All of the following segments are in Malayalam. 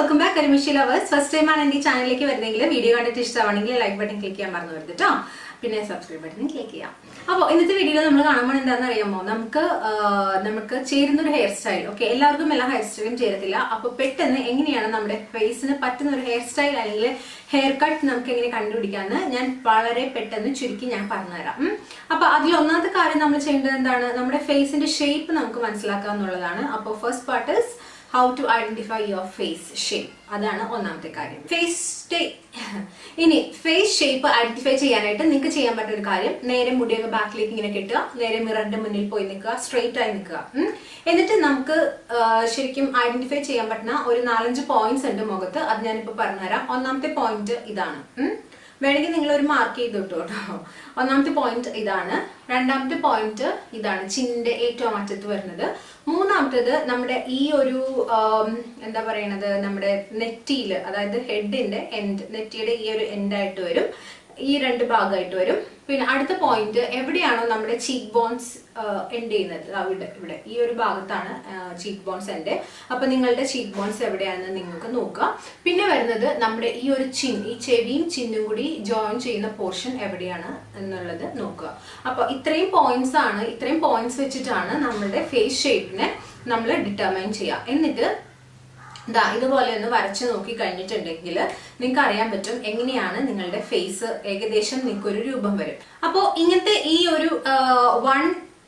വെൽക്കം ബാക്ക് കരിമിഷി ലവേഴ്സ് ഫസ്റ്റ് ടൈം ആണ് എന്റെ ഈ ചാനലിലേക്ക് വരുന്നെങ്കിൽ വീഡിയോ കണ്ടിട്ട് ഇഷ്ടമാണെങ്കിൽ ലൈക്ക് ബട്ടൺ ക്ലിക്ക് ചെയ്യാൻ മറന്നു വരുത് കേട്ടോ പിന്നെ സബ്സ്ക്രൈബ് ബട്ടൺ ക്ലിക്ക് ചെയ്യാം അപ്പോൾ ഇന്നത്തെ വീഡിയോയിൽ നമ്മൾ കാണുമ്പോൾ എന്താണെന്ന് അറിയാമോ നമുക്ക് ആ, നമുക്ക് ചേരുന്ന ഒരു ഹെയർ സ്റ്റൈൽ ഓക്കെ എല്ലാവർക്കും എല്ലാ ഹെയർ സ്റ്റൈലും ചേരത്തില്ല അപ്പോൾ പെട്ടെന്ന് എങ്ങനെയാണ് നമ്മുടെ ഫേസിന് പറ്റുന്ന ഒരു ഹെയർ സ്റ്റൈൽ അല്ലെങ്കിൽ ഹെയർ കട്ട് നമുക്ക് എങ്ങനെ കണ്ടുപിടിക്കാമെന്ന് ഞാൻ വളരെ പെട്ടെന്ന് ചുരുക്കി ഞാൻ പറഞ്ഞുതരാം ഉം. അപ്പൊ അതിൽ ഒന്നാമത്തെ കാര്യം നമ്മൾ ചെയ്യേണ്ടത് എന്താണ് നമ്മുടെ ഫേസിന്റെ ഷേപ്പ് നമുക്ക് മനസ്സിലാക്കുക എന്നുള്ളതാണ് അപ്പോൾ first part is how to identify your face shape അതാണ് ഒന്നാമത്തെ കാര്യം ഫേസ് ഇനി ഫേസ് ഷേപ്പ് ഐഡന്റിഫൈ ചെയ്യാനായിട്ട് നിങ്ങൾക്ക് ചെയ്യാൻ പറ്റുന്ന ഒരു കാര്യം നേരെ മുടിയൊക്കെ ബാക്കിലേക്ക് ഇങ്ങനെ കെട്ടുക നേരെ മിററിന്റെ മുന്നിൽ പോയി നിൽക്കുക സ്ട്രെയിറ്റ് ആയി നിൽക്കുക ഉം. എന്നിട്ട് നമുക്ക് ആ, ശരിക്കും ഐഡന്റിഫൈ ചെയ്യാൻ പറ്റുന്ന ഒരു നാലഞ്ച് പോയിന്റ്സ് ഉണ്ട് മുഖത്ത് അത് ഞാനിപ്പോ പറഞ്ഞുതരാം ഒന്നാമത്തെ പോയിന്റ് ഇതാണ് ഉം. വേണമെങ്കിൽ നിങ്ങൾ ഒരു മാർക്ക് ചെയ്ത് ഇട്ടു കേട്ടോ ഒന്നാമത്തെ പോയിന്റ് ഇതാണ് രണ്ടാമത്തെ പോയിന്റ് ഇതാണ് ചിന്നിന്റെ ഏറ്റവും അറ്റത്ത് വരുന്നത് മൂന്നാമത്തേത് നമ്മുടെ ഈ ഒരു ആം, എന്താ പറയണത് നമ്മുടെ നെറ്റിയിൽ അതായത് ഹെഡിന്റെ എൻഡ് നെറ്റിയുടെ ഈ ഒരു എൻഡായിട്ട് വരും ഈ രണ്ട് ഭാഗമായിട്ട് വരും പിന്നെ അടുത്ത പോയിന്റ് എവിടെയാണോ നമ്മുടെ ചീക്ക് ബോൺസ് എൻഡ് ചെയ്യുന്നത് അവിടെ ഇവിടെ ഈ ഒരു ഭാഗത്താണ് ചീക്ക് ബോൺസ് എൻഡ് അപ്പൊ നിങ്ങളുടെ ചീക്ക് ബോൺസ് എവിടെയാണെന്ന് നിങ്ങൾക്ക് നോക്കുക പിന്നെ വരുന്നത് നമ്മുടെ ഈ ഒരു ചിൻ ഈ ചെവിയും ചിന്നും കൂടി ജോയിൻ ചെയ്യുന്ന പോർഷൻ എവിടെയാണ് എന്നുള്ളത് നോക്കുക അപ്പൊ ഇത്രയും പോയിന്റ്സ് ആണ് ഇത്രയും പോയിന്റ്സ് വെച്ചിട്ടാണ് നമ്മുടെ ഫേസ് ഷേപ്പിനെ നമ്മൾ ഡിറ്റർമൈൻ ചെയ്യുക എന്നിട്ട് ദാ ഇതുപോലെ ഒന്ന് വരച്ച് നോക്കി കഴിഞ്ഞിട്ടുണ്ടെങ്കിൽ നിങ്ങൾക്ക് അറിയാൻ പറ്റും എങ്ങനെയാണ് നിങ്ങളുടെ ഫേസ് ഏകദേശം നിങ്ങൾക്ക് ഒരു രൂപം വരും അപ്പോൾ ഇങ്ങനത്തെ ഈ ഒരു വൺ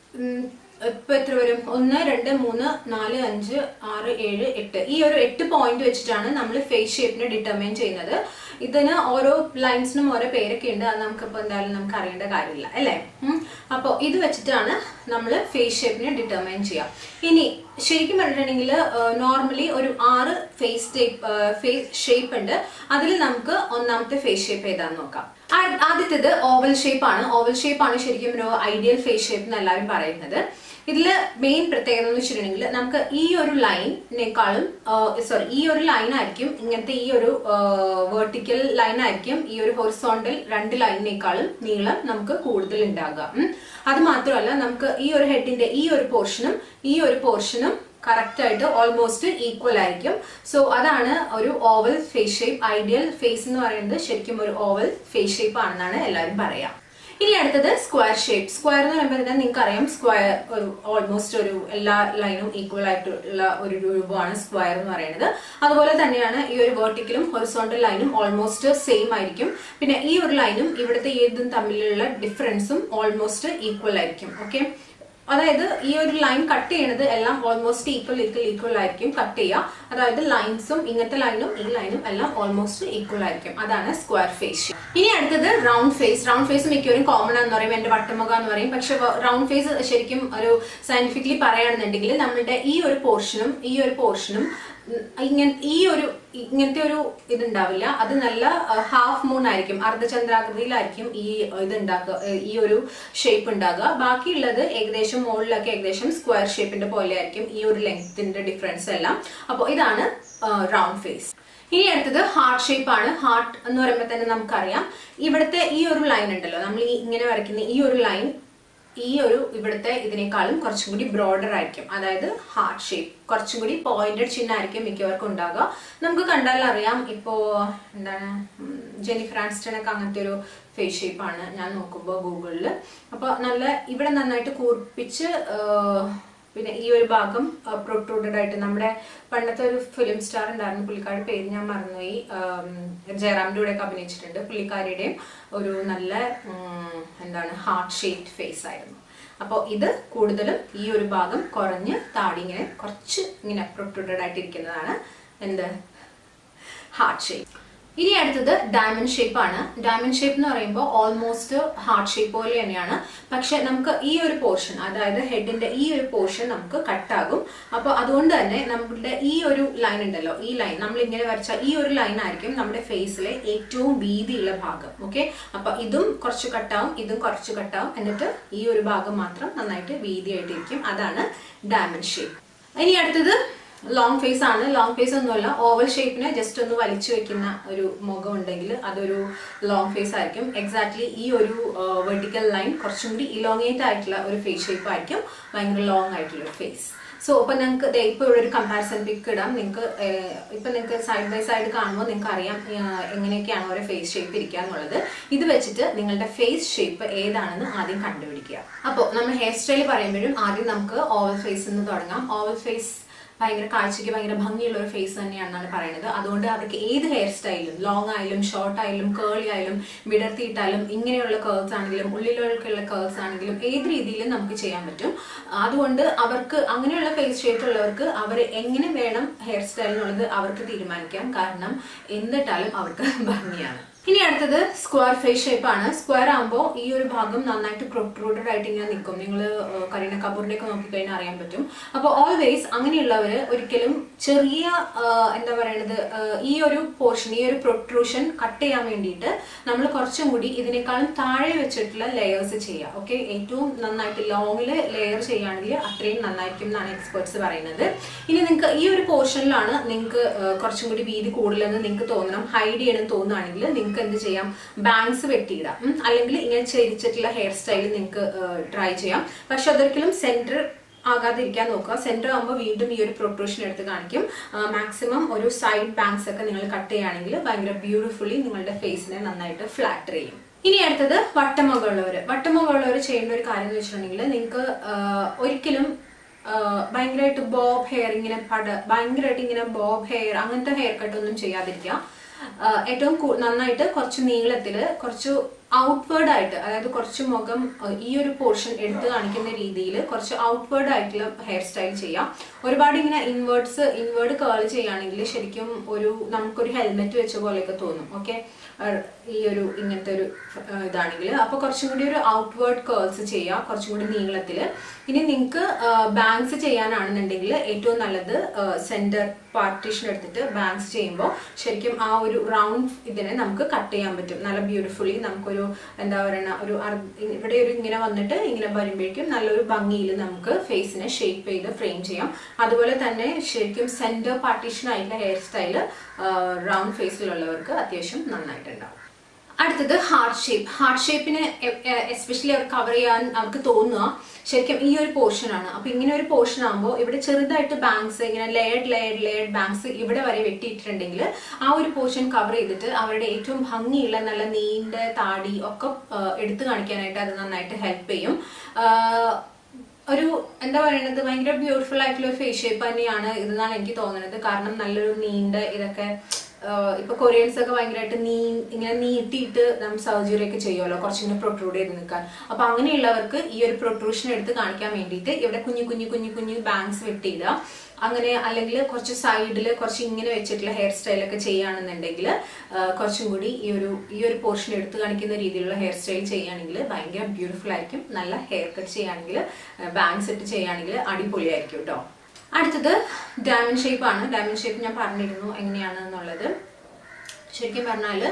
ഇപ്പൊ എത്ര വരും ഒന്ന് രണ്ട് മൂന്ന് നാല് അഞ്ച് ആറ് ഏഴ് എട്ട് ഈ ഒരു എട്ട് പോയിന്റ് വെച്ചിട്ടാണ് നമ്മൾ ഫേസ് ഷേപ്പിനെ ഡിറ്റർമൈൻ ചെയ്യുന്നത് ഇതിന് ഓരോ ലൈൻസിനും ഓരോ പേരൊക്കെ ഉണ്ട് അത് നമുക്കിപ്പോൾ എന്തായാലും നമുക്ക് അറിയേണ്ട കാര്യമില്ല അല്ലേ അപ്പോൾ ഇത് വെച്ചിട്ടാണ് നമ്മൾ ഫേസ് ഷേപ്പിനെ ഡിറ്റർമൈൻ ചെയ്യാം ഇനി ശരിക്കും പറഞ്ഞിട്ടുണ്ടെങ്കിൽ നോർമലി ഒരു ആറ് ഫേസ് ടേപ്പ് ഫേസ് ഷേപ്പ് ഉണ്ട് അതിൽ നമുക്ക് ഒന്നാമത്തെ ഫേസ് ഷേപ്പ് ഏതാന്ന് നോക്കാം ആ- ആദ്യത്തേത് ഓവൽ ഷേപ്പ് ആണ് ഓവൽ ഷേപ്പ് ആണ് ശരിക്കും ഒരു ഐഡിയൽ ഫേസ് ഷേപ്പ് എന്ന് എല്ലാവരും പറയുന്നത് ഇതില് മെയിൻ പ്രത്യേകത എന്ന് വെച്ചിട്ടുണ്ടെങ്കിൽ നമുക്ക് ഈ ഒരു ലൈനിനേക്കാളും സോറി ഈ ഒരു ലൈൻ ആയിരിക്കും ഇങ്ങനത്തെ ഈ ഒരു വേർട്ടിക്കൽ ലൈൻ ആയിരിക്കും ഈ ഒരു ഹൊറിസോണ്ടൽ രണ്ട് ലൈനിനേക്കാളും നീളം നമുക്ക് കൂടുതൽ ഉണ്ടാകുക ഉം. അത് മാത്രമല്ല നമുക്ക് ഈ ഒരു ഹെഡിന്റെ ഈ ഒരു പോർഷനും ഈ ഒരു പോർഷനും കറക്റ്റ് ആയിട്ട് ഓൾമോസ്റ്റ് ഈക്വൽ ആയിരിക്കും സോ അതാണ് ഒരു oval face shape ideal face എന്ന് പറയുന്നത് ശരിക്കും ഒരു ഓവൽ ഫേസ് ഷേപ്പ് ആണെന്നാണ് എല്ലാവരും പറയാം ഇനി അടുത്തത് സ്ക്വയർ ഷേപ്പ് സ്ക്വയർ എന്ന് പറയുമ്പോൾ തന്നെ നിങ്ങൾക്ക് അറിയാം സ്ക്വയർ ഒരു ഓൾമോസ്റ്റ് ഒരു എല്ലാ ലൈനും ഈക്വൽ ആയിട്ടുള്ള ഒരു രൂപമാണ് സ്ക്വയർ എന്ന് പറയുന്നത് അതുപോലെ തന്നെയാണ് ഈ ഒരു വെർട്ടിക്കലും ഹൊറിസോണ്ടൽ ലൈനും ഓൾമോസ്റ്റ് സെയിം ആയിരിക്കും പിന്നെ ഈ ഒരു ലൈനും ഇവിടുത്തെ ഏതും തമ്മിലുള്ള ഡിഫറൻസും ഓൾമോസ്റ്റ് ഈക്വൽ ആയിരിക്കും ഓക്കെ അതായത് ഈ ഒരു ലൈൻ കട്ട് ചെയ്യണത് എല്ലാം ഓൾമോസ്റ്റ് ഈക്വൽ ഈക്വൽ ഈക്വൽ ആയിരിക്കും കട്ട് ചെയ്യുക അതായത് ലൈൻസും ഇങ്ങനത്തെ ലൈനും ഈ ലൈനും എല്ലാം ഓൾമോസ്റ്റ് ഈക്വൽ ആയിരിക്കും അതാണ് സ്ക്വയർ ഫേസ് ഇനി അടുത്തത് റൗണ്ട് ഫേസ് റൗണ്ട് ഫേസ് മിക്കവരും കോമൺ ആണെന്ന് പറയും എന്റെ വട്ടമുഖ എന്ന് പറയും പക്ഷെ റൗണ്ട് ഫേസ് ശരിക്കും ഒരു സയന്റിഫിക്കലി പറയുകയാണെന്നുണ്ടെങ്കിൽ നമ്മളുടെ ഈ ഒരു പോർഷനും ഈ ഒരു പോർഷനും ഇങ്ങനെ ഈ ഒരു ഇങ്ങനത്തെ ഒരു ഇതുണ്ടാവില്ല അത് നല്ല ഹാഫ് മൂൺ ആയിരിക്കും അർദ്ധചന്ദ്രാകൃതിയിലായിരിക്കും ഈ ഇത് ഉണ്ടാക്കുക ഈ ഒരു ഷേപ്പ് ഉണ്ടാകുക ബാക്കിയുള്ളത് ഏകദേശം മുകളിലൊക്കെ ഏകദേശം സ്ക്വയർ ഷേപ്പിന്റെ പോലെ ആയിരിക്കും ഈ ഒരു ലെങ്ത്തിന്റെ ഡിഫറൻസ് എല്ലാം അപ്പോൾ ഇതാണ് റൗണ്ട് ഫേസ് ഇനി അടുത്തത് ഹാർട്ട് ഷേപ്പ് ആണ് ഹാർട്ട് എന്ന് പറയുമ്പോൾ തന്നെ നമുക്കറിയാം ഇവിടുത്തെ ഈ ഒരു ലൈൻ ഉണ്ടല്ലോ നമ്മൾ ഈ ഇങ്ങനെ വരയ്ക്കുന്ന ഈ ഒരു ലൈൻ ഈ ഒരു ഇവിടുത്തെ ഇതിനേക്കാളും കുറച്ചും കൂടി ബ്രോഡർ ആയിരിക്കും അതായത് ഹാർട്ട് ഷേപ്പ് കുറച്ചും കൂടി പോയിന്റഡ് ചിഹ്നമായിരിക്കും മിക്കവർക്കും ഉണ്ടാകുക നമുക്ക് കണ്ടാൽ അറിയാം ഇപ്പോ എന്താണ് ഉം, ജെനിഫർ ആൻസ്റ്റൺ ഒക്കെ അങ്ങനത്തെ ഒരു ഫേസ് ഷേപ്പ് ആണ് ഞാൻ നോക്കുമ്പോൾ ഗൂഗിളിൽ അപ്പൊ നല്ല ഇവിടെ നന്നായിട്ട് കൂർപ്പിച്ച് ആ, പിന്നെ ഈ ഒരു ഭാഗം പ്രൊട്രൂഡഡ് ആയിട്ട് നമ്മുടെ പണ്ടത്തെ ഒരു ഫിലിം സ്റ്റാർ ഉണ്ടായിരുന്നു പുള്ളിക്കാരുടെ പേര് ഞാൻ മറന്നുപോയി ആം, ജയറാമിന്റെ കൂടെ ഒക്കെ അഭിനയിച്ചിട്ടുണ്ട് പുള്ളിക്കാരിയുടെയും ഒരു നല്ല ഉം, എന്താണ് ഹാർട്ട് ഷേപ്ഡ് ഫേസ് ആയിരുന്നു അപ്പോൾ ഇത് കൂടുതലും ഈ ഒരു ഭാഗം കുറഞ്ഞ് താടി ഇങ്ങനെ കുറച്ച് ഇങ്ങനെ പ്രൊട്രൂഡഡ് ആയിട്ടിരിക്കുന്നതാണ് എന്ത് ഹാർട്ട് ഷേപ്പ് ഇനി അടുത്തത് ഡയമണ്ട് ഷേപ്പ് ആണ് ഡയമണ്ട് ഷേപ്പ് എന്ന് പറയുമ്പോൾ ഓൾമോസ്റ്റ് ഹാർട്ട് ഷേപ്പ് പോലെ തന്നെയാണ് പക്ഷെ നമുക്ക് ഈ ഒരു പോർഷൻ അതായത് ഹെഡിന്റെ ഈ ഒരു പോർഷൻ നമുക്ക് കട്ടാകും അപ്പോൾ അതുകൊണ്ട് തന്നെ നമ്മുടെ ഈ ഒരു ലൈൻ ഉണ്ടല്ലോ ഈ ലൈൻ നമ്മൾ ഇങ്ങനെ വരച്ച ഈ ഒരു ലൈൻ ആയിരിക്കും നമ്മുടെ ഫേസിലെ ഏറ്റവും വീതിയുള്ള ഭാഗം ഓക്കെ അപ്പൊ ഇതും കുറച്ച് കട്ടാവും ഇതും കുറച്ച് കട്ടാവും എന്നിട്ട് ഈ ഒരു ഭാഗം മാത്രം നന്നായിട്ട് വീതിയായിട്ടിരിക്കും അതാണ് ഡയമണ്ട് ഷേപ്പ് ഇനി അടുത്തത് ലോങ് ഫേസ് ആണ് ലോങ് ഫേസ് ഒന്നുമല്ല ഓവൽ ഷേപ്പിനെ ജസ്റ്റ് ഒന്ന് വലിച്ചു വെക്കുന്ന ഒരു മുഖം ഉണ്ടെങ്കിൽ അതൊരു ലോങ് ഫേസ് ആയിരിക്കും എക്സാക്ട്ലി ഈ ഒരു വെർട്ടിക്കൽ ലൈൻ കുറച്ചും കൂടി ഇലോങ്ങേറ്റ് ആയിട്ടുള്ള ഒരു ഫേസ് ഷേപ്പ് ആയിരിക്കും ഭയങ്കര ലോങ് ആയിട്ടുള്ള ഒരു ഫേസ് സോ ഇപ്പൊ നിങ്ങൾക്ക് ഇപ്പൊ ഇവിടെ ഒരു കമ്പാരിസൺ പിക്ക് ഇടാം നിങ്ങൾക്ക് ഇപ്പൊ നിങ്ങൾക്ക് സൈഡ് ബൈ സൈഡ് കാണുമ്പോൾ നിങ്ങൾക്ക് അറിയാം ഏഹ്, എങ്ങനെയൊക്കെയാണ് ഓരോ ഫേസ് ഷേപ്പ് ഇരിക്കുക എന്നുള്ളത് ഇത് വെച്ചിട്ട് നിങ്ങളുടെ ഫേസ് ഷേപ്പ് ഏതാണെന്ന് ആദ്യം കണ്ടുപിടിക്കുക അപ്പോൾ നമ്മൾ ഹെയർ സ്റ്റൈൽ പറയുമ്പോഴും ആദ്യം നമുക്ക് ഓവൽ ഫേസ് നിന്ന് തുടങ്ങാം ഓവൽ ഫേസ് ഭയങ്കര കാഴ്ചയ്ക്ക് ഭയങ്കര ഭംഗിയുള്ള ഒരു ഫേസ് തന്നെയാണെന്നാണ് പറയുന്നത് അതുകൊണ്ട് അവർക്ക് ഏത് ഹെയർ സ്റ്റൈലും ലോങ് ആയാലും ഷോർട്ട് ആയാലും കേളി ആയാലും വിടർത്തിയിട്ടാലും ഇങ്ങനെയുള്ള കേൾസ് ആണെങ്കിലും ഉള്ളിലേക്കുള്ള കേൾസ് ആണെങ്കിലും ഏത് രീതിയിലും നമുക്ക് ചെയ്യാൻ പറ്റും അതുകൊണ്ട് അവർക്ക് അങ്ങനെയുള്ള ഫേസ് ഷേപ്പ് ഉള്ളവർക്ക് അവർ എങ്ങനെ വേണം ഹെയർ സ്റ്റൈൽ എന്നുള്ളത് അവർക്ക് തീരുമാനിക്കാം കാരണം എന്നിട്ടാലും അവർക്ക് ഭംഗിയാണ് ഇനി അടുത്തത് സ്ക്വയർ ഫേസ് ഷേപ്പ് ആണ് സ്ക്വയർ ആകുമ്പോൾ ഈ ഒരു ഭാഗം നന്നായിട്ട് പ്രൊട്രൂഡഡ് ആയിട്ട് ഇങ്ങനെ നിൽക്കും നിങ്ങൾ കരീന കപൂറിന്റെ ഒക്കെ നോക്കിക്കഴിഞ്ഞാൽ അറിയാൻ പറ്റും അപ്പോൾ ഓൾവേസ് അങ്ങനെയുള്ളവർ ഒരിക്കലും ചെറിയ ആ, എന്താ പറയണത് ആ, ഈ ഒരു പോർഷൻ ഈ ഒരു പ്രൊട്രൂഷൻ കട്ട് ചെയ്യാൻ വേണ്ടിയിട്ട് നമ്മൾ കുറച്ചും കൂടി ഇതിനേക്കാളും താഴെ വെച്ചിട്ടുള്ള ലെയേഴ്സ് ചെയ്യുക ഓക്കെ ഏറ്റവും നന്നായിട്ട് ലോങ്ങിൽ ലെയർ ചെയ്യുകയാണെങ്കിൽ അത്രയും നന്നായിരിക്കും എന്നാണ് എക്സ്പേർട്സ് പറയുന്നത് ഇനി നിങ്ങൾക്ക് ഈ ഒരു പോർഷനിലാണ് നിങ്ങൾക്ക് കുറച്ചും കൂടി വീതി കൂടുതലെന്ന് നിങ്ങൾക്ക് തോന്നണം ഹൈഡ് ചെയ്യണം തോന്നുകയാണെങ്കിൽ നിങ്ങൾക്ക് എന്ത് ചെയ്യാം ബാങ്ക്സ് വെട്ടിയിടാം ഉം. അല്ലെങ്കിൽ ഇങ്ങനെ ചെരിച്ചിട്ടുള്ള ഹെയർ സ്റ്റൈൽ നിങ്ങൾക്ക് ട്രൈ ചെയ്യാം പക്ഷെ അതൊരിക്കലും സെന്റർ ആകാതിരിക്കാൻ നോക്കുക സെന്റർ ആകുമ്പോൾ വീണ്ടും ഈ ഒരു പ്രൊട്രൂഷൻ എടുത്ത് കാണിക്കും മാക്സിമം ഒരു സൈഡ് ബാങ്ക്സ് ഒക്കെ നിങ്ങൾ കട്ട് ചെയ്യുകയാണെങ്കിൽ ഭയങ്കര ബ്യൂട്ടിഫുള്ളി നിങ്ങളുടെ ഫേസിനെ നന്നായിട്ട് ഫ്ലാറ്റർ ചെയ്യും ഇനി അടുത്തത് വട്ടമുഖമുള്ളവർ വട്ടമുഖമുള്ളവർ ചെയ്യേണ്ട ഒരു കാര്യം എന്ന് വെച്ചിട്ടുണ്ടെങ്കിൽ നിങ്ങൾക്ക് ഒരിക്കലും ഭയങ്കരമായിട്ട് ബോബ് ഹെയർ ഇങ്ങനെ പട ഭയങ്കരമായിട്ട് ഇങ്ങനെ ബോബ് ഹെയർ അങ്ങനത്തെ ഹെയർ കട്ട് ഒന്നും ചെയ്യാതിരിക്കുക ആഹ് ഏറ്റവും കൂ- നന്നായിട്ട് കുറച്ച് നീളത്തില് കുറച്ച് ഔട്ട്വേർഡ് ആയിട്ട് അതായത് കുറച്ച് മുഖം ആഹ് ഈ ഒരു പോർഷൻ എടുത്തു കാണിക്കുന്ന രീതിയിൽ കുറച്ച് ഔട്ട്വേർഡ് ആയിട്ടുള്ള ഹെയർ സ്റ്റൈൽ ചെയ്യാം ഒരുപാട് ഇങ്ങനെ ഇൻവേർട്സ് ഇൻവേർഡ് കേൾ ചെയ്യുകയാണെങ്കിൽ ശരിക്കും ഒരു നമുക്കൊരു ഹെൽമെറ്റ് വെച്ച പോലെയൊക്കെ തോന്നും ഓക്കെ ഈ ഒരു ഇങ്ങനത്തെ ഒരു ആഹ് ഇതാണെങ്കിൽ അപ്പോൾ കുറച്ചും കൂടി ഒരു ഔട്ട്വേർഡ് കേൾസ് ചെയ്യുക കുറച്ചും കൂടി നീളത്തിൽ ഇനി നിങ്ങൾക്ക് ബാങ്ക്സ് ചെയ്യാനാണെന്നുണ്ടെങ്കിൽ ഏറ്റവും നല്ലത് സെന്റർ പാർട്ടീഷൻ എടുത്തിട്ട് ബാങ്ക്സ് ചെയ്യുമ്പോൾ ശരിക്കും ആ ഒരു റൗണ്ട് ഇതിനെ നമുക്ക് കട്ട് ചെയ്യാൻ പറ്റും നല്ല ബ്യൂട്ടിഫുള്ളി നമുക്കൊരു എന്താ പറയുക ഒരു അർ- ഇവിടെ ഒരു ഇങ്ങനെ വന്നിട്ട് ഇങ്ങനെ വരുമ്പോഴേക്കും നല്ലൊരു ഭംഗിയിൽ നമുക്ക് ഫേസിനെ ഷേപ്പ് ചെയ്ത് ഫ്രെയിം ചെയ്യാം അതുപോലെ തന്നെ ശരിക്കും സെന്റർ പാർട്ടീഷൻ ആയിട്ടുള്ള ഹെയർ സ്റ്റൈല് റൗണ്ട് ഫേസിലുള്ളവർക്ക് അത്യാവശ്യം നന്നായിട്ടുണ്ടാവും അടുത്തത് ഹാർട്ട് ഷേപ്പ് ഹാർട്ട് ഷേപ്പിന് എസ്പെഷ്യലി അവർ കവർ ചെയ്യാൻ അവർക്ക് തോന്നുക ശരിക്കും ഈ ഒരു പോർഷൻ ആണ് അപ്പൊ ഇങ്ങനെ ഒരു പോർഷൻ ആകുമ്പോൾ ഇവിടെ ചെറുതായിട്ട് ബാങ്ക്സ് ഇങ്ങനെ ലെയർഡ് ലെയർഡ് ലെയർഡ് ബാങ്ക്സ് ഇവിടെ വരെ വെട്ടിയിട്ടുണ്ടെങ്കിൽ ആ ഒരു പോർഷൻ കവർ ചെയ്തിട്ട് അവരുടെ ഏറ്റവും ഭംഗിയുള്ള നല്ല നീണ്ട താടി ഒക്കെ ആ, എടുത്തു കാണിക്കാനായിട്ട് അത് നന്നായിട്ട് ഹെൽപ്പ് ചെയ്യും ആ, ഒരു എന്താ പറയുന്നത് ഭയങ്കര ബ്യൂട്ടിഫുൾ ആയിട്ടുള്ള ഒരു ഫേസ് ഷേപ്പ് തന്നെയാണ് ഇതെന്നാണ് എനിക്ക് തോന്നുന്നത് കാരണം നല്ലൊരു നീണ്ട ഇതൊക്കെ ആഹ് ഇപ്പൊ കൊറിയൻസ് ഒക്കെ ഭയങ്കരമായിട്ട് നീ ഇങ്ങനെ നീട്ടിയിട്ട് നമ്മൾ സർജറി ഒക്കെ ചെയ്യുമല്ലോ കുറച്ചിങ്ങനെ പ്രൊട്രൂഡ് ചെയ്ത് നിൽക്കാൻ അപ്പൊ അങ്ങനെയുള്ളവർക്ക് ഈ ഒരു പ്രൊട്രൂഷൻ എടുത്ത് കാണിക്കാൻ വേണ്ടിയിട്ട് ഇവിടെ കുഞ്ഞു കുഞ്ഞു കുഞ്ഞു കുഞ്ഞു ബാങ്ക്സ് വെട്ടിയിടുക അങ്ങനെ അല്ലെങ്കിൽ കുറച്ച് സൈഡിൽ കുറച്ച് ഇങ്ങനെ വെച്ചിട്ടുള്ള ഹെയർ സ്റ്റൈലൊക്കെ ചെയ്യുകയാണെന്നുണ്ടെങ്കിൽ കുറച്ചും കൂടി ഈ ഒരു ഈ ഒരു പോർഷൻ എടുത്ത് കാണിക്കുന്ന രീതിയിലുള്ള ഹെയർ സ്റ്റൈൽ ചെയ്യുകയാണെങ്കിൽ ഭയങ്കര ബ്യൂട്ടിഫുൾ ആയിരിക്കും നല്ല ഹെയർ കട്ട് ചെയ്യുകയാണെങ്കിൽ ബാങ്ക്സ് ഇട്ട് ചെയ്യുകയാണെങ്കിൽ അടിപൊളിയായിരിക്കും കേട്ടോ അടുത്തത് ഡയമണ്ട് ഷേപ്പ് ആണ് ഡയമണ്ട് ഷേപ്പ് ഞാൻ പറഞ്ഞിരുന്നു എങ്ങനെയാണ് എന്നുള്ളത് ശരിക്കും പറഞ്ഞാൽ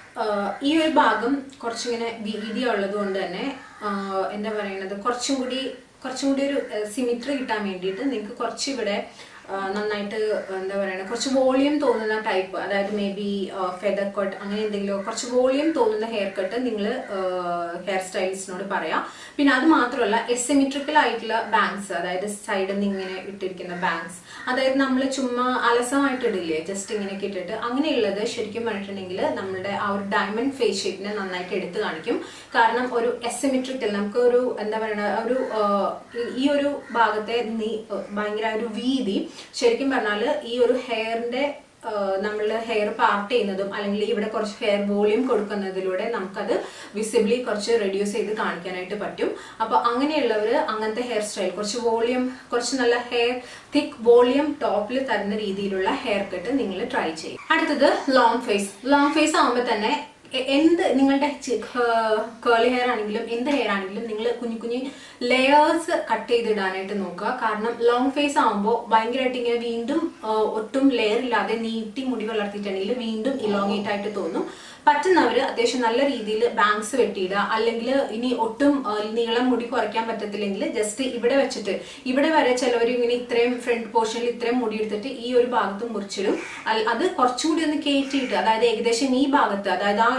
ഈ ഒരു ഭാഗം കുറച്ചിങ്ങനെ വീതി ഉള്ളത് കൊണ്ട് തന്നെ ആഹ് എന്താ പറയുന്നത് കുറച്ചും കൂടി കുറച്ചും കൂടി ഒരു സിമിട്രി കിട്ടാൻ വേണ്ടിയിട്ട് നിങ്ങൾക്ക് കുറച്ച് ഇവിടെ ആഹ് നന്നായിട്ട് എന്താ പറയുക കുറച്ച് വോളിയം തോന്നുന്ന ടൈപ്പ് അതായത് മേ ബി ഫെദർ കട്ട് അങ്ങനെ എന്തെങ്കിലും കുറച്ച് വോളിയം തോന്നുന്ന ഹെയർ കട്ട് നിങ്ങൾ ഹെയർ സ്റ്റൈലിസ്റ്റിനോട് പറയാം പിന്നെ അത് മാത്രമല്ല എസിമെട്രിക്കൽ ആയിട്ടുള്ള ബാങ്ക്സ് അതായത് സൈഡിൽ നിന്ന് ഇങ്ങനെ ഇട്ടിരിക്കുന്ന ബാങ്ക്സ് അതായത് നമ്മൾ ചുമ്മാ അലസമായിട്ട് ഇടില്ലേ ജസ്റ്റ് ഇങ്ങനെയൊക്കെ ഇട്ടിട്ട് അങ്ങനെയുള്ളത് ശരിക്കും പറഞ്ഞിട്ടുണ്ടെങ്കിൽ നമ്മുടെ ആ ഒരു ഡയമണ്ട് ഫേസ് ഷേപ്പിനെ നന്നായിട്ട് എടുത്തു കാണിക്കും കാരണം ഒരു എസിമെട്രിക്കൽ നമുക്ക് ഒരു എന്താ പറയുക ഒരു ആ, ഈ- ഈ ഒരു ഭാഗത്തെ നീ ഭയങ്കര ഒരു വീതി ശരിക്കും പറഞ്ഞാൽ ഈ ഒരു ഹെയറിന്റെ നമ്മൾ ഹെയർ പാർട്ട് ചെയ്യുന്നതും അല്ലെങ്കിൽ ഇവിടെ കുറച്ച് ഹെയർ വോളിയം കൊടുക്കുന്നതിലൂടെ നമുക്കത് വിസിബിളി കുറച്ച് റെഡ്യൂസ് ചെയ്ത് കാണിക്കാനായിട്ട് പറ്റും അപ്പൊ അങ്ങനെയുള്ളവർ അങ്ങനത്തെ ഹെയർ സ്റ്റൈൽ കുറച്ച് വോളിയം കുറച്ച് നല്ല ഹെയർ തിക്ക് വോളിയം ടോപ്പിൽ തരുന്ന രീതിയിലുള്ള ഹെയർ കട്ട് നിങ്ങൾ ട്രൈ ചെയ്യും അടുത്തത് ലോങ് ഫേസ് ലോങ് ഫേസ് ആകുമ്പോൾ തന്നെ എ- എന്ത് നിങ്ങളുടെ കേളി ഹെയർ ആണെങ്കിലും എന്ത് ഹെയർ ആണെങ്കിലും നിങ്ങൾ കുഞ്ഞു കുഞ്ഞു ലെയേഴ്സ് കട്ട് ചെയ്തിടാനായിട്ട് നോക്കുക കാരണം ലോങ് ഫേസ് ആകുമ്പോൾ ഭയങ്കരമായിട്ട് ഇങ്ങനെ വീണ്ടും ആ, ഒട്ടും ലെയർ ഇല്ലാതെ നീട്ടി മുടി വളർത്തിയിട്ടുണ്ടെങ്കിൽ വീണ്ടും ഇലോങ്ങേറ്റ് ആയിട്ട് തോന്നും പറ്റുന്നവർ അത്യാവശ്യം നല്ല രീതിയിൽ ബാങ്ക്സ് വെട്ടിയിടുക അല്ലെങ്കിൽ ഇനി ഒട്ടും ആ, നീളം മുടി കുറയ്ക്കാൻ പറ്റത്തില്ലെങ്കിൽ ജസ്റ്റ് ഇവിടെ വെച്ചിട്ട് ഇവിടെ വരെ ചിലവർ ഇങ്ങനെ ഇത്രയും ഫ്രണ്ട് പോർഷനിൽ ഇത്രയും മുടി എടുത്തിട്ട് ഈ ഒരു ഭാഗത്ത് മുറിച്ചിടും അൽ- അത് കുറച്ചും കൂടി ഒന്ന് കയറ്റിയിട്ട് അതായത് ഏകദേശം ഈ ഭാഗത്ത് അതായത് ആ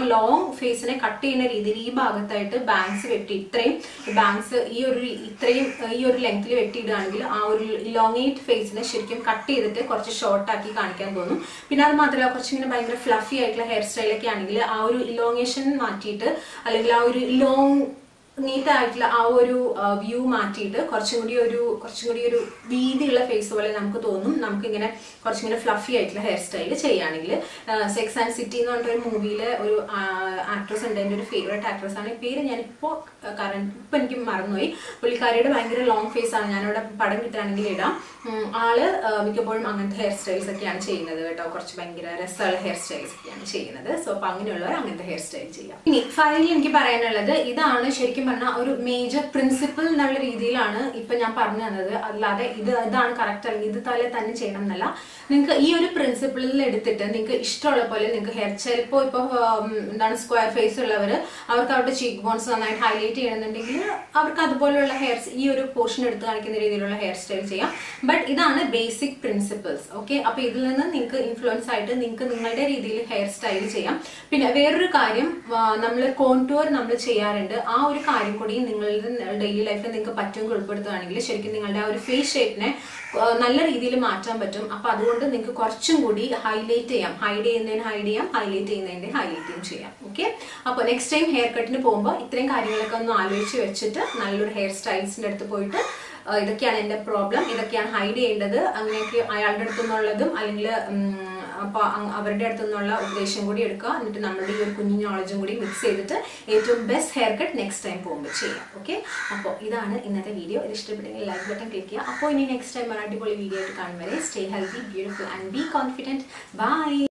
ലോങ് ഫേസിനെ കട്ട് ചെയ്യുന്ന രീതിയിൽ ഈ ഭാഗത്തായിട്ട് ബാങ്ക്സ് വെട്ടി ഇത്രയും ബാങ്ക്സ് ഈ ഒരു ഇത്രയും ഈ ഒരു ലെങ്ത്തിൽ വെട്ടിയിടുകയാണെങ്കിൽ ആ ഒരു ഇലോങ്ങേറ്റ് ഫേസിനെ ശരിക്കും കട്ട് ചെയ്തിട്ട് കുറച്ച് ഷോർട്ട് ആക്കി കാണിക്കാൻ തോന്നും പിന്നെ അത് മാത്രമല്ല കുറച്ചിങ്ങനെ ഭയങ്കര ഫ്ലഫി ആയിട്ടുള്ള ഹെയർ സ്റ്റൈലൊക്കെ ആണെങ്കിൽ ആ ഒരു ഇലോങ്ങേഷൻ മാറ്റിയിട്ട് അല്ലെങ്കിൽ ആ ഒരു ലോങ് നീറ്റ് ആയിട്ടുള്ള ആ ഒരു വ്യൂ മാറ്റിയിട്ട് കുറച്ചും കൂടി ഒരു കുറച്ചും കൂടി ഒരു വീതിയുള്ള ഫേസ് പോലെ നമുക്ക് തോന്നും നമുക്ക് ഇങ്ങനെ കുറച്ചും കൂടി ഫ്ലഫി ആയിട്ടുള്ള ഹെയർ സ്റ്റൈൽ ചെയ്യുകയാണെങ്കിൽ സെക്സ് ആൻഡ് സിറ്റി എന്ന് പറഞ്ഞിട്ട് ഒരു മൂവിയിലെ ഒരു ആക്ട്രസ് ഉണ്ട് എൻ്റെ ഒരു ഫേവറേറ്റ് ആക്ട്രസ് ആണ് ഈ പേര് ഞാനിപ്പോൾ കറണ്ട് ഇപ്പം എനിക്ക് മറന്നുപോയി പുള്ളിക്കാരിയുടെ ഭയങ്കര ലോങ് ഫേസ് ആണ് ഞാനിവിടെ പടം കിട്ടുകയാണെങ്കിൽ ഇടാം ഉം, ആള് ആ, മിക്കപ്പോഴും അങ്ങനത്തെ ഹെയർ സ്റ്റൈൽസ് ഒക്കെയാണ് ചെയ്യുന്നത് കേട്ടോ കുറച്ച് ഭയങ്കര രസമുള്ള ഹെയർ സ്റ്റൈൽസ് ഒക്കെയാണ് ചെയ്യുന്നത് സോ അപ്പൊ അങ്ങനെയുള്ളവർ അങ്ങനത്തെ ഹെയർ സ്റ്റൈൽ ചെയ്യാം ഇനി ഫൈനലി എനിക്ക് പറയാനുള്ളത് ഇതാണ് ശരിക്കും പറഞ്ഞാൽ ഒരു മേജർ പ്രിൻസിപ്പിൾ എന്നുള്ള രീതിയിലാണ് ഇപ്പൊ ഞാൻ പറഞ്ഞു തന്നത് അല്ലാതെ ഇത് ഇതാണ് കറക്റ്റ് അല്ലെങ്കിൽ ഇത് തല തന്നെ ചെയ്യണം എന്നല്ല നിങ്ങൾക്ക് ഈ ഒരു പ്രിൻസിപ്പിളിൽ എടുത്തിട്ട് നിങ്ങൾക്ക് ഇഷ്ടമുള്ള പോലെ നിങ്ങൾക്ക് ഹെയർ ചിലപ്പോൾ ഇപ്പോൾ എന്താണ് സ്ക്വയർ ഫേസ് ഉള്ളവർ അവർക്ക് അവരുടെ ചീക്ക് ബോൺസ് നന്നായിട്ട് ഹൈലൈറ്റ് ചെയ്യണമെന്നുണ്ടെങ്കിൽ അവർക്ക് അതുപോലുള്ള ഹെയർ ഈ ഒരു പോർഷൻ എടുത്ത് കാണിക്കുന്ന രീതിയിലുള്ള ഹെയർ സ്റ്റൈൽ ചെയ്യാം ബട്ട് ഇതാണ് ബേസിക് പ്രിൻസിപ്പിൾസ് ഓക്കെ അപ്പൊ ഇതിൽ നിന്ന് നിങ്ങൾക്ക് ഇൻഫ്ലുവൻസ് ആയിട്ട് നിങ്ങൾക്ക് നിങ്ങളുടെ രീതിയിൽ ഹെയർ സ്റ്റൈൽ ചെയ്യാം പിന്നെ വേറൊരു കാര്യം നമ്മൾ കോൺടൂർ നമ്മൾ ചെയ്യാറുണ്ട് ആ ഒരു കാര്യം കൂടി നിങ്ങളുടെ ഡെയിലി ലൈഫിൽ നിങ്ങൾക്ക് പറ്റുമെങ്കിൽ ഉൾപ്പെടുത്തുകയാണെങ്കിൽ ശരിക്കും നിങ്ങളുടെ ആ ഒരു ഫേസ് ഷേപ്പിനെ നല്ല രീതിയിൽ മാറ്റാൻ പറ്റും അപ്പൊ അതുകൊണ്ട് നിങ്ങൾക്ക് കുറച്ചും കൂടി ഹൈലൈറ്റ് ചെയ്യാം ഹൈഡ് ചെയ്യുന്നതിന് ഹൈഡ് ചെയ്യാം ഹൈലൈറ്റ് ചെയ്യുന്നതിന് ഹൈലൈറ്റും ചെയ്യാം ഓക്കെ അപ്പോൾ നെക്സ്റ്റ് ടൈം ഹെയർ കട്ടിന് പോകുമ്പോൾ ഇത്രയും കാര്യങ്ങളൊക്കെ ഒന്ന് ആലോചിച്ച് വെച്ചിട്ട് നല്ലൊരു ഹെയർ സ്റ്റൈൽസിന്റെ അടുത്ത് പോയിട്ട് ആ, ഇതൊക്കെയാണ് എൻ്റെ പ്രോബ്ലം ഇതൊക്കെയാണ് ഹൈഡ് ചെയ്യേണ്ടത് അങ്ങനെയൊക്കെ അയാളുടെ അടുത്തു നിന്നുള്ളതും അല്ലെങ്കിൽ അപ്പോൾ അവരുടെ അടുത്തു നിന്നുള്ള ഉപദേശം കൂടി എടുക്കുക എന്നിട്ട് നമ്മുടെ ഈ ഒരു കുഞ്ഞു നോളജും കൂടി മിക്സ് ചെയ്തിട്ട് ഏറ്റവും best hair cut next time പോകുമ്പോൾ ചെയ്യാം ഓക്കെ അപ്പോൾ ഇതാണ് ഇന്നത്തെ വീഡിയോ ഇത് ഇഷ്ടപ്പെട്ടെങ്കിൽ ലൈക്ക് ബട്ടൺ ക്ലിക്ക് ചെയ്യുക അപ്പോൾ ഇനി നെക്സ്റ്റ് ടൈം ഒരു അടിപൊളി വീഡിയോ ആയിട്ട് കാണും വരെ stay healthy beautiful and be confident by